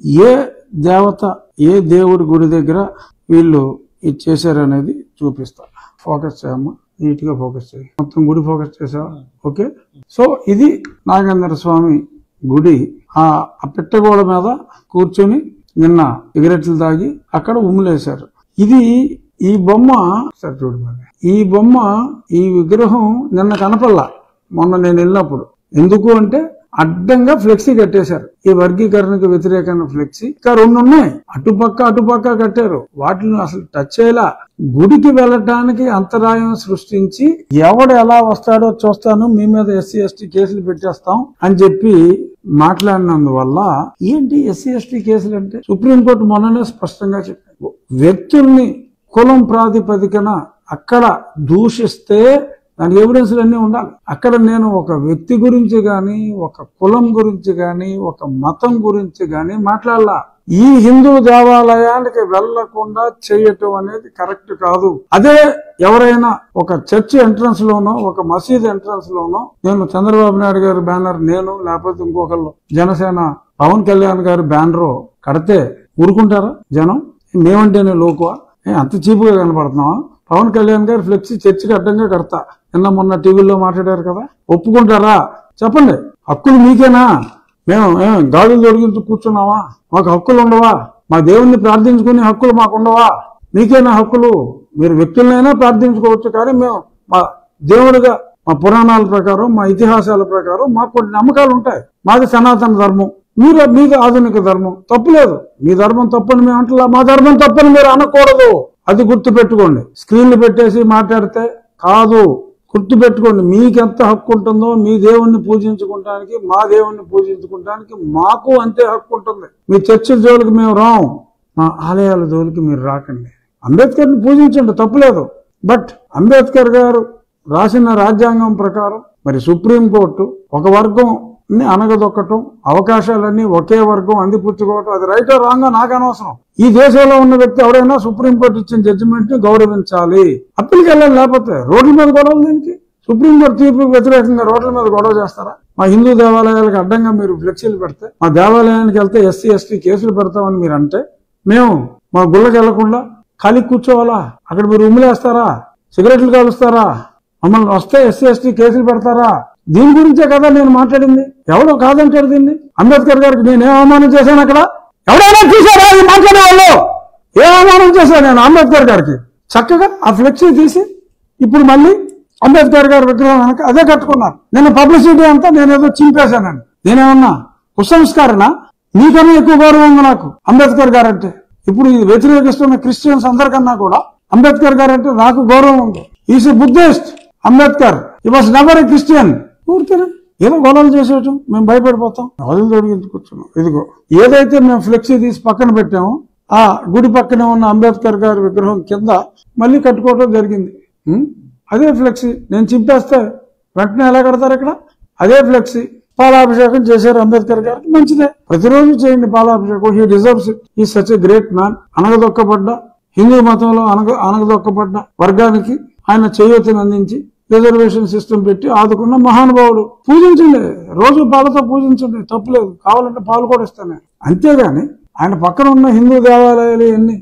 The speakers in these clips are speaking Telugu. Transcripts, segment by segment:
ఏ దేవత ఏ దేవుడి గుడి దగ్గర వీళ్ళు ఇది చేశారనేది చూపిస్తా ఫోకస్ చేయమ్మా నీట్ గా ఫోకస్ చేయి మొత్తం గుడి ఫోకస్ చేసావా ఓకే సో ఇది నాగేంద్ర స్వామి గుడి ఆ ఆ పిట్టగోడ మీద కూర్చొని నిన్న సిగరెట్లు తాగి అక్కడ ఉమ్ములేశారు ఇది ఈ బొమ్మ సరే చూడు మరి. ఈ బొమ్మ ఈ విగ్రహం నిన్న కనపల్లా మొన్న నేను వెళ్ళినప్పుడు ఎందుకు అంటే అడ్డంగా ఫ్లెక్సీ కట్టేశారు ఈ వర్గీకరణకు వ్యతిరేకమైన ఫ్లెక్సీ ఇంకా రెండు ఉన్నాయి అటుపక్క అటుపక్క కట్టారు వాటిని అసలు టచ్ చేయలా గుడికి వెళ్ళటానికి అంతరాయం సృష్టించి ఎవడు ఎలా వస్తాడో చూస్తాను మీ మీద ఎస్సీ ఎస్టీ కేసులు పెట్టేస్తాం అని చెప్పి మాట్లాడినందువల్ల ఏంటి ఎస్సీ ఎస్టీ కేసులు అంటే సుప్రీంకోర్టు మొన్ననే స్పష్టంగా చెప్పారు వ్యక్తుల్ని కులం ప్రాతిపదికన అక్కడ దూషిస్తే దానికి ఎవిడెన్స్లు అన్నీ ఉండాలి అక్కడ నేను ఒక వ్యక్తి గురించి గాని ఒక కులం గురించి గాని ఒక మతం గురించి గాని మాట్లాడలా ఈ హిందూ దేవాలయానికి వెళ్లకుండా చేయటం అనేది కరెక్ట్ కాదు అదే ఎవరైనా ఒక చర్చ్ ఎంట్రన్స్ లోనో ఒక మసీద్ ఎంట్రన్స్ లోనో నేను చంద్రబాబు నాయుడు గారి బ్యానర్ నేను లేకపోతే ఇంకొకళ్ళు జనసేన పవన్ కళ్యాణ్ గారి బ్యానర్ కడితే ఊరుకుంటారా జనం మేమంటేనే లోకువా ఏ, అంత చీపుగా కనపడుతున్నావా పవన్ కళ్యాణ్ గారు ఫ్లెక్సీ చర్చికి అడ్డంగా కడతా నిన్న మొన్న టీవీలో మాట్లాడారు కదా ఒప్పుకుంటారా చెప్పండి హక్కులు మీకేనా మేము ఏం గాజులు తొడిగించు కూర్చున్నావా మాకు హక్కులు ఉండవా మా దేవుణ్ణి ప్రార్థించుకునే హక్కులు మాకు ఉండవా మీకేనా హక్కులు మీరు వ్యక్తులనైనా ప్రార్థించుకోవచ్చు కానీ మేము మా దేవుడిగా మా పురాణాల ప్రకారం మా ఇతిహాసాల ప్రకారం మాకు కొన్ని నమ్మకాలు ఉంటాయి మాది సనాతన ధర్మం మీరు మీది ఆధునిక ధర్మం తప్పులేదు మీ ధర్మం తప్పని మేము అంటలా మా ధర్మం తప్పని మీరు అనకూడదు అది గుర్తు పెట్టుకోండి స్క్రీన్లు పెట్టేసి మాట్లాడితే కాదు గుర్తు పెట్టుకోండి మీకు ఎంత హక్కు ఉంటుందో మీ దేవుణ్ణి పూజించుకుంటానికి మా దేవుణ్ణి పూజించుకుంటానికి మాకు అంతే హక్కు ఉంటుంది మీ చర్చిల జోలికి మేము రాం మా ఆలయాల జోలికి మీరు రాకండి అంబేద్కర్ని పూజించండి తప్పులేదు బట్ అంబేద్కర్ గారు రాసిన రాజ్యాంగం ప్రకారం మరి సుప్రీంకోర్టు ఒక వర్గం ని అనగదొక్కటం అవకాశాలన్నీ ఒకే వర్గం అందిపుచ్చుకోవటం అది రైట్ రాంగ్ నాకు అనవసరం ఈ దేశంలో ఉన్న వ్యక్తి ఎవరైనా సుప్రీంకోర్టు ఇచ్చిన జడ్జిమెంట్ ని గౌరవించాలి అప్పీల్కి వెళ్ళాలి లేకపోతే రోడ్ల మీద గొడవలు దేనికి సుప్రీంకోర్టు తీర్పుకు వ్యతిరేకంగా రోడ్ల మీద గొడవ చేస్తారా మా హిందూ దేవాలయాలకు అడ్డంగా మీరు ఫ్లెక్సీలు పెడితే మా దేవాలయానికి వెళ్తే ఎస్సీ ఎస్టీ కేసులు పెడతామని మీరు అంటే మేము మా గుళ్ళకి వెళ్లకుండా ఖాళీ కూర్చోవాలా అక్కడ మీరు ఉమ్ములేస్తారా సిగరెట్లు కాలుస్తారా మమ్మల్ని వస్తే ఎస్సీ ఎస్టీ కేసులు పెడతారా దీని గురించే కదా నేను మాట్లాడింది ఎవడో కాదంటారు దీన్ని అంబేద్కర్ గారికి నేను ఏ అవమానం చేశాను అక్కడ ఎవడైనా చూసారా ఈ మాట్లాడే వాళ్ళు ఏ అవమానం చేశాను నేను అంబేద్కర్ గారికి చక్కగా ఆ ఫ్లెక్సీ తీసి ఇప్పుడు మళ్ళీ అంబేద్కర్ గారి విగ్రహం వెనక అదే కట్టుకున్నారు నేను పబ్లిసిటీ అంతా నేను ఏదో చింపేశానని నేనేమన్నా కుసంస్కారణ నీకన్నా ఎక్కువ గౌరవం ఉంది నాకు అంబేద్కర్ గారు అంటే ఇప్పుడు ఇది వ్యతిరేకిస్తున్న క్రిస్టియన్స్ అందరికన్నా కూడా అంబేద్కర్ గారు అంటే నాకు గౌరవం ఉంది is Buddhist Ambedkar he was never a Christian ఊరికేనా ఏదో గొడవలు చేసేయటం మేము భయపడిపోతాం వదిలి తొడిగించి కూర్చున్నాం ఇదిగో ఏదైతే మేము ఫ్లెక్సీ తీసి పక్కన పెట్టామో ఆ గుడి పక్కనే ఉన్న అంబేద్కర్ గారి విగ్రహం కింద మళ్ళీ కట్టుకోవడం జరిగింది ఉం? అదే ఫ్లెక్సీ నేను చింపేస్తే వెంటనే ఎలా కడతారు ఇక్కడ అదే ఫ్లెక్సీ పాలాభిషేకం చేశారు అంబేద్కర్ గారికి మంచిదే ప్రతిరోజు చేయండి పాలాభిషేకం he deserves it he such a great man అనగదొక్కబడ్డ హిందూ మతంలో అనగ అనగదొక్కబడ్డ వర్గానికి ఆయన చేయూతని అందించి రిజర్వేషన్ సిస్టమ్ పెట్టి ఆదుకున్న మహానుభావుడు పూజించండి రోజు పాలతో పూజించండి తప్పులేదు కావాలంటే పాలు కూడా ఇస్తాను అంతేగాని ఆయన పక్కన ఉన్న హిందూ దేవాలయాలు ఎన్ని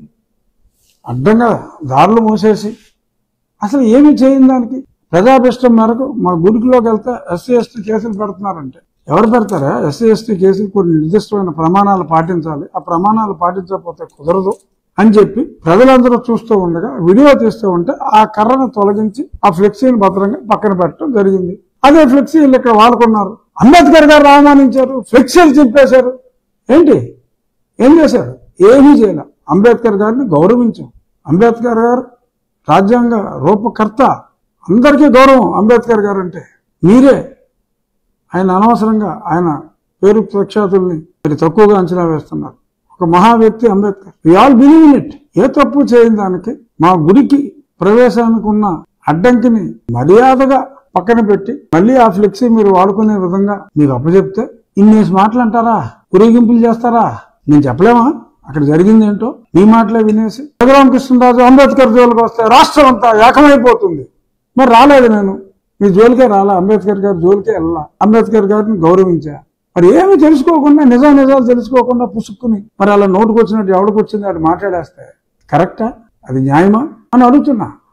అడ్డంగా దారులు మూసేసి అసలు ఏమి చేయని దానికి ప్రజాభిష్టం మేరకు మా గుడికిలోకి వెళ్తే ఎస్సీ ఎస్టీ కేసులు పెడుతున్నారంటే ఎవరు పెడతారా ఎస్సీ ఎస్టీ కేసులు కొన్ని నిర్దిష్టమైన ప్రమాణాలు పాటించాలి ఆ ప్రమాణాలు పాటించకపోతే కుదరదు అని చెప్పి ప్రజలందరూ చూస్తూ ఉండగా వీడియో తీస్తూ ఉంటే ఆ కర్రను తొలగించి ఆ ఫ్లెక్సీని భద్రంగా పక్కన పెట్టడం జరిగింది అదే ఫ్లెక్సీలు ఇక్కడ వాడుకున్నారు అంబేద్కర్ గారు అవమానించారు ఫ్లెక్సీలు చింపేశారు ఏంటి ఏం చేశారు ఏమీ చేయలే అంబేద్కర్ గారిని గౌరవించాం అంబేద్కర్ గారు రాజ్యాంగ రూపకర్త అందరికీ గౌరవం అంబేద్కర్ గారు అంటే మీరే ఆయన అనవసరంగా ఆయన పేరు ప్రఖ్యాతుల్ని మరి తక్కువగా అంచనా వేస్తున్నారు ఒక మహా వ్యక్తి Ambedkar we all believe in it ఏ తప్పు చేయని దానికి మా గుడికి ప్రవేశానికి ఉన్న అడ్డంకిని మర్యాదగా పక్కన పెట్టి మళ్ళీ ఆ ఫ్లెక్సీ మీరు వాడుకునే విధంగా మీకు అప్పచెప్తే ఇన్నేసి మాటలు అంటారా ఊరేగింపులు చేస్తారా నేను చెప్పలేమా అక్కడ జరిగింది ఏంటో మీ మాటలే వినేసి రఘురామకృష్ణరాజు అంబేద్కర్ జోలికి వస్తే రాష్ట్రం అంతా ఏకమైపోతుంది మరి రాలేదు నేను మీ జోలికే రాలా అంబేద్కర్ గారి జోలికే వెళ్ళా అంబేద్కర్ గారిని గౌరవించా మరి ఏమి తెలుసుకోకుండా నిజం నిజాలు తెలుసుకోకుండా పుసుక్కుని మరి అలా నోటుకు వచ్చినట్టు ఎవడికి వచ్చింది అది మాట్లాడేస్తే కరెక్టా అది న్యాయమా అని అడుగుతున్నా